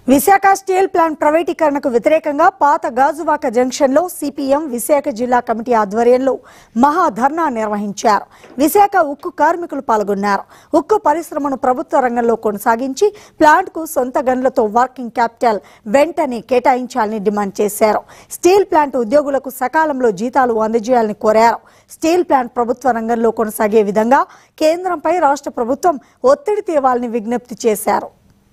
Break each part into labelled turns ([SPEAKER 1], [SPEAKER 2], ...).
[SPEAKER 1] Visakha steel plant ప్రైవేటీకరణకు వ్యతిరేకంగా పాత గాజువాక జంక్షన్ లో సిపిఎం విశాఖ జిల్లా కమిటీ ఆధ్వర్యంలో మహా ధర్నా నిర్వహించారు విశాఖ ఉక్కు కార్మికులు పాల్గొన్నారు ఉక్కు పరిశ్రమను ప్రభుత్వ రంగంలో కొనసాగించి ప్లాంట్ కు సొంత గన్లతో వర్కింగ్ క్యాపిటల్ వెంటనే కేటాయించాలని డిమాండ్ చేశారు స్టీల్ ప్లాంట్ ఉద్యోగులకు సకాలంలో జీతాలు అందజేయాలని కోరారు స్టీల్ ప్లాంట్ ప్రభుత్వ రంగంలో కొనసాగే విధంగా కేంద్రంపై రాష్ట్ర ప్రభుత్వం ఒత్తిడి తేవాలని విజ్ఞప్తి చేశారు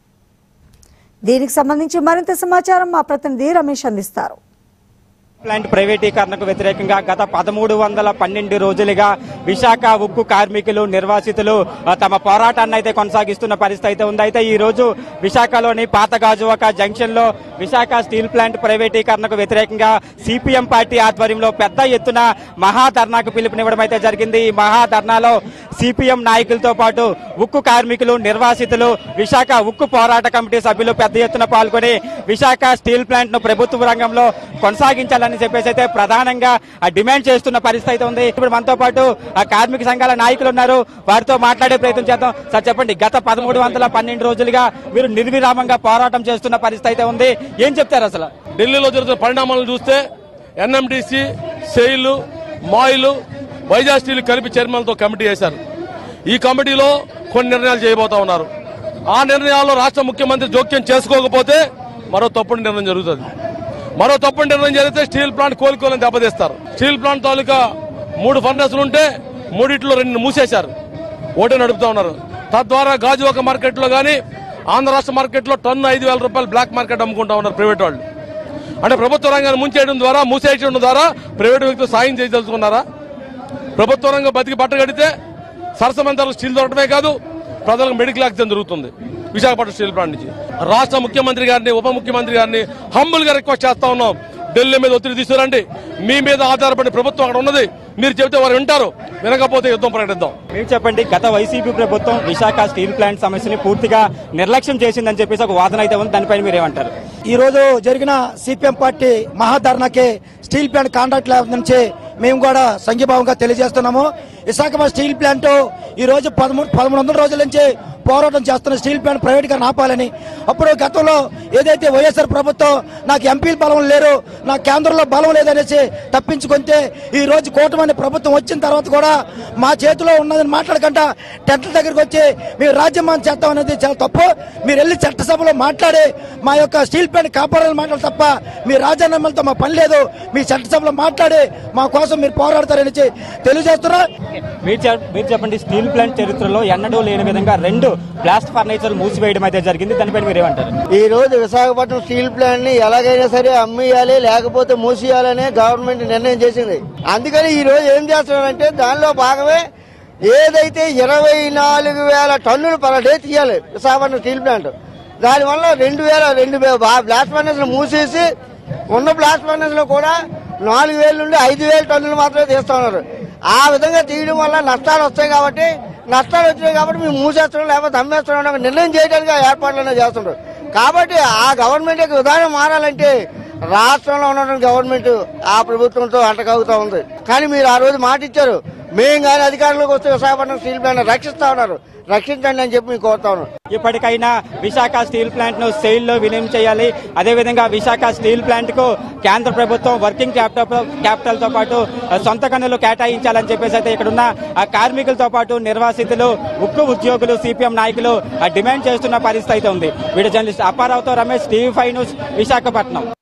[SPEAKER 1] దీనికి సంబంధించి మరింత సమాచారం మా ప్రతినిధి రమేష్ అందిస్తారు
[SPEAKER 2] ప్లాంట్ ప్రైవేటీకరణకు వ్యతిరేకంగా గత పదమూడు వందల పన్నెండు రోజులుగా విశాఖ ఉక్కు కార్మికులు నిర్వాసితులు ఆ, తమ పోరాటాన్ని అయితే కొనసాగిస్తున్న పరిస్థితి అయితే ఉంది అయితే ఈ రోజు విశాఖలోని పాత గాజువాక జంక్షన్ లో విశాఖ స్టీల్ ప్లాంట్ ప్రైవేటీకరణకు వ్యతిరేకంగా సిపిఎం పార్టీ ఆధ్వర్యంలో పెద్ద ఎత్తున మహాధర్నాకు పిలుపునివ్వడం అయితే జరిగింది ఈ మహాధర్నాలో సిపిఎం నాయకులతో పాటు ఉక్కు కార్మికులు నిర్వాసితులు విశాఖ ఉక్కు పోరాట కమిటీ సభ్యులు పెద్ద ఎత్తున పాల్గొని విశాఖ స్టీల్ ప్లాంట్ ను ప్రభుత్వ రంగంలో కొనసాగించాలని చెప్పేసి అయితే ప్రధానంగా ఆ డిమాండ్ చేస్తున్న పరిస్థితి అయితే ఉంది ఇప్పుడు మనతో పాటు ఆ కార్మిక సంఘాల నాయకులు ఉన్నారు వారితో మాట్లాడే ప్రయత్నం చేద్దాం సార్ చెప్పండి గత పదమూడు వందల పన్నెండు రోజులుగా మీరు నిర్విరామంగా పోరాటం చేస్తున్న పరిస్థితి అయితే ఉంది ఏం చెప్తారు అసలు
[SPEAKER 3] ఢిల్లీలో జరుగుతున్న పరిణామాలను చూస్తే NMDC SAIL MOIL Vizag steel కలిపి చైర్మన్తో కమిటీ వేశారు ఈ కమిటీలో కొన్ని నిర్ణయాలు చేయబోతా ఉన్నారు ఆ నిర్ణయాల్లో రాష్ట్ర ముఖ్యమంత్రి జోక్యం చేసుకోకపోతే మరో తప్పుడు నిర్ణయం జరుగుతుంది మరో తప్పుడు నిర్ణయం జరిగితే స్టీల్ ప్లాంట్ కోలుకోవాలని దెబ్బతీస్తారు స్టీల్ ప్లాంట్ తాలూకా మూడు ఫర్నెస్లు ఉంటే మూడిట్లో రెండు మూసేశారు ఒకటే నడుపుతా ఉన్నారు తద్వారా గాజువాక మార్కెట్లో కానీ ఆంధ్ర రాష్ట్ర మార్కెట్లో టన్ను ఐదు వేల రూపాయలు బ్లాక్ మార్కెట్ అమ్ముకుంటా ఉన్నారు ప్రైవేట్ వాళ్ళు అంటే ప్రభుత్వ రంగాన్ని ముంచేయడం ద్వారా మూసేయడం ద్వారా ప్రైవేట్ వ్యక్తులు సాయం చేయదలుచుకున్నారా ప్రభుత్వ రంగం బతికి బట్ట కడితే సరసమంతరం స్టీల్ దొరకడమే కాదు ప్రజలకు మెడికల్ ఆక్సిజన్ దొరుకుతుంది విశాఖపట్నం స్టీల్ ప్లాంట్ నుంచి రాష్ట్ర ముఖ్యమంత్రి గారిని ఉప ముఖ్యమంత్రి గారిని హంబుల్ గా రిక్వెస్ట్ చేస్తా ఉన్నాం ఢిల్లీ మీద ఒత్తిడి తీసుకురండి మీ మీద ఆధారపడి ప్రభుత్వం అక్కడ ఉన్నది మీరు చెబితే వారు వింటారు వినకపోతే యుద్ధం ప్రకటిద్దాం
[SPEAKER 2] మీరు చెప్పండి గత వైసీపీ ప్రభుత్వం విశాఖ స్టీల్ ప్లాంట్ సమస్యని పూర్తిగా నిర్లక్ష్యం చేసిందని చెప్పేసి ఒక వాదన అయితే ఉంది దానిపైన మీరు ఏమంటారు
[SPEAKER 4] ఈ రోజు జరిగిన సిపిఎం పార్టీ మహాధర్నాకి స్టీల్ ప్లాంట్ కాంట్రాక్ట్ ల్యాబ్ నుంచి మేము కూడా సంఘీభావంగా తెలియజేస్తున్నాము విశాఖపట్నం స్టీల్ ప్లాంట్ ఈ రోజు పదమూడు పదమూడు వందల రోజుల నుంచి పోరాటం చేస్తున్న స్టీల్ ప్లాంట్ ప్రైవేట్ గా ఆపాలని అప్పుడు గతంలో ఏదైతే వైఎస్ఆర్ ప్రభుత్వం నాకు ఎంపీల బలం లేరు నా కేంద్రంలో బలం లేదనేసి తప్పించుకుంటే ఈ రోజు కూటమి ప్రభుత్వం వచ్చిన తర్వాత కూడా మా చేతిలో ఉన్నదని మాట్లాడకుండా టెంట్ల దగ్గరికి వచ్చి మీరు రాజ్యమాన్ చేస్తాం అనేది చాలా తప్పు మీరు వెళ్ళి చట్టసభలో మాట్లాడి మా యొక్క స్టీల్ ప్లాంట్ కాపాడాలని మాట్లాడు తప్ప మీ రాజీనామాలతో మా పని లేదు మీ చట్టసభలో మాట్లాడి మా కోసం మీరు పోరాడతారని తెలియజేస్తున్నా
[SPEAKER 2] మీరు చెప్- మీరు చెప్పండి స్టీల్ ప్లాంట్ చరిత్రలో ఎన్నడూ లేని విధంగా రెండు బ్లాస్ట్ ఫర్నిచర్ మూసివేయడం అయితే జరిగింది దానిపైన మీరు ఏమంటారు
[SPEAKER 5] ఈ రోజు విశాఖపట్నం స్టీల్ ప్లాంట్ ని ఎలాగైనా సరే అమ్మేయాలి లేకపోతే మూసేయాలని గవర్నమెంట్ నిర్ణయం చేసింది అందుకని ఈ రోజు ఏం చేస్తున్నారంటే దానిలో భాగమే ఏదైతే ఇరవై నాలుగు వేల టన్నులు పర్ డే తీయాలి విశాఖపట్నం స్టీల్ ప్లాంట్ దానివల్ల రెండు వేల రెండు వే- బా- బ్లాస్ట్ ఫర్నెస్ మూసేసి ఉన్న బ్లాస్ట్ ఫర్నెస్ లో కూడా నాలుగు వేల నుండి ఐదు వేల టన్నులు మాత్రమే తీస్తా ఉన్నారు ఆ విధంగా తీయడం వల్ల నష్టాలు వస్తాయి కాబట్టి నష్టాలు వచ్చినాయి కాబట్టి మేము మూసేస్తున్నాం లేకపోతే అమ్మేస్తున్నాం అనే ఒక నిర్ణయం చేయడానికి ఆ ఏర్పాట్లు అనేవి చేస్తుంటారు కాబట్టి ఆ గవర్నమెంట్ యొక్క విధానం మారాలంటే రాష్ట్రంలో ఉన్నటువంటి గవర్నమెంట్ ఆ ప్రభుత్వంతో అంటకాగుతా ఉంది కానీ మీరు ఆ రోజు మాట ఇచ్చారు మేము కానీ అధికారంలోకి వస్తే విశాఖపట్నం స్టీల్ ప్లాంట్ రక్షిస్తా ఉన్నారు రక్షించండి అని చెప్పి మీకు కోరుతా ఉన్నాను
[SPEAKER 2] ఇప్పటికైనా విశాఖ స్టీల్ ప్లాంట్ ను సెయిల్ లో విలీనం చేయాలి అదేవిధంగా విశాఖ స్టీల్ ప్లాంట్ కు కేంద్ర ప్రభుత్వం వర్కింగ్ క్యాపిటల్ క్యాపిటల్ తో పాటు ఆ, సొంత కన్నులు కేటాయించాలని చెప్పేసి అయితే ఇక్కడున్న ఆ కార్మికులతో పాటు నిర్వాసితులు ఉక్కు ఉద్యోగులు సిపిఎం నాయకులు ఆ, డిమాండ్ చేస్తున్న పరిస్థితి అయితే ఉంది వీడియో జర్నలిస్ట్ అప్పారావుతో Ramesh TV five news Visakhapatnam